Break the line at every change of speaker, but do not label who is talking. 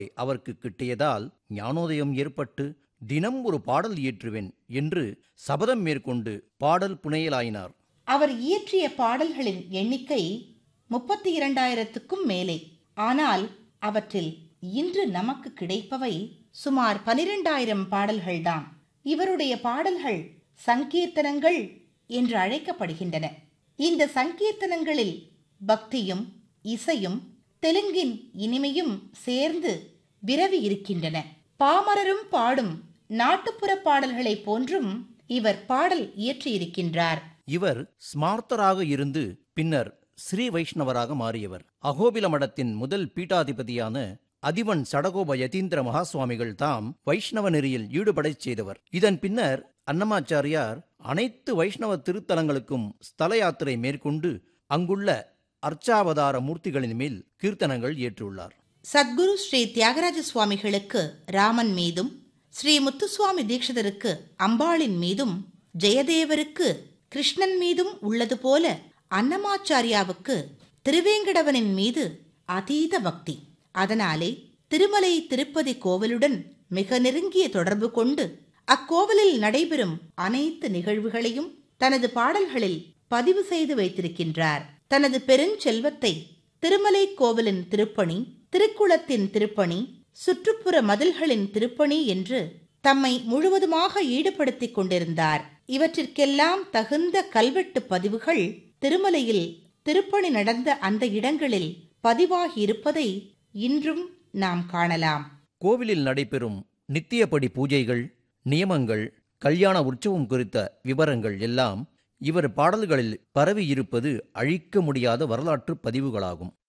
அவருக்கு கிட்டியதால் ஞானோதயம் ஏற்பட்டு தினம் ஒரு பாடல் இயற்றுவேன் என்று சபதம் மேற்கொண்டு பாடல் புனையலாயினார்
அவர் இயற்றிய பாடல்களின் எண்ணிக்கை முப்பத்தி இரண்டாயிரத்துக்கும் மேலே ஆனால் அவற்றில் இன்று நமக்கு கிடைப்பவை சுமார் பனிரெண்டாயிரம் பாடல்கள்தாம் இவருடைய பாடல்கள் சங்கீர்த்தனங்கள் என்று அழைக்கப்படுகின்றன இந்த சங்கீர்த்தனங்களில் பக்தியும் இசையும் தெலுங்கின் இனிமையும் சேர்ந்து விரவி இருக்கின்றன பாமரரும் பாடும் நாட்டுப்புற பாடல்களைப் போன்றும் இவர் பாடல் இயற்றியிருக்கின்றார்
இவர் ஸ்மார்த்தராக இருந்து பின்னர் ஸ்ரீ வைஷ்ணவராக மாறியவர் அகோபில மடத்தின் முதல் பீட்டாதிபதியான அதிவன் சடகோப யதீந்திர மகாசுவாமிகள் தாம் வைஷ்ணவ நெறியில் ஈடுபடச் செய்தவர் இதன் பின்னர் அன்னமாச்சாரியார் அனைத்து வைஷ்ணவ திருத்தலங்களுக்கும் ஸ்தல யாத்திரை மேற்கொண்டு அங்குள்ள அர்ச்சாவதார மூர்த்திகளின் மேல் கீர்த்தனங்கள் ஏற்றுள்ளார்
சத்குரு ஸ்ரீ தியாகராஜ சுவாமிகளுக்கு ராமன் மீதும் ஸ்ரீ முத்துசுவாமி தீட்சிதருக்கு அம்பாளின் மீதும் ஜெயதேவருக்கு கிருஷ்ணன் மீதும் உள்ளது போல அன்னமாச்சாரியாவுக்கு திருவேங்கடவனின் மீது அதீத பக்தி அதனாலே திருமலை திருப்பதி கோவிலுடன் மிக நெருங்கிய தொடர்பு கொண்டு அக்கோவிலில் நடைபெறும் அனைத்து நிகழ்வுகளையும் தனது பாடல்களில் பதிவு செய்து வைத்திருக்கின்றார் தனது பெருஞ்செல்வத்தை திருமலை கோவிலின் திருப்பணி திருக்குளத்தின் திருப்பணி சுற்றுப்புற மதில்களின் திருப்பணி என்று தம்மை முழுவதுமாக ஈடுபடுத்திக் கொண்டிருந்தார் இவற்றிற்கெல்லாம் தகுந்த கல்வெட்டு பதிவுகள் திருமலையில் திருப்பணி நடந்த அந்த இடங்களில் பதிவாகி இருப்பதை இன்றும் நாம் காணலாம்
கோவிலில் நடைபெறும் நித்தியப்படி பூஜைகள் நியமங்கள் கல்யாண உற்சவம் குறித்த விவரங்கள் எல்லாம் இவர் பாடல்களில் பரவி இருப்பது அழிக்க முடியாத வரலாற்று பதிவுகளாகும்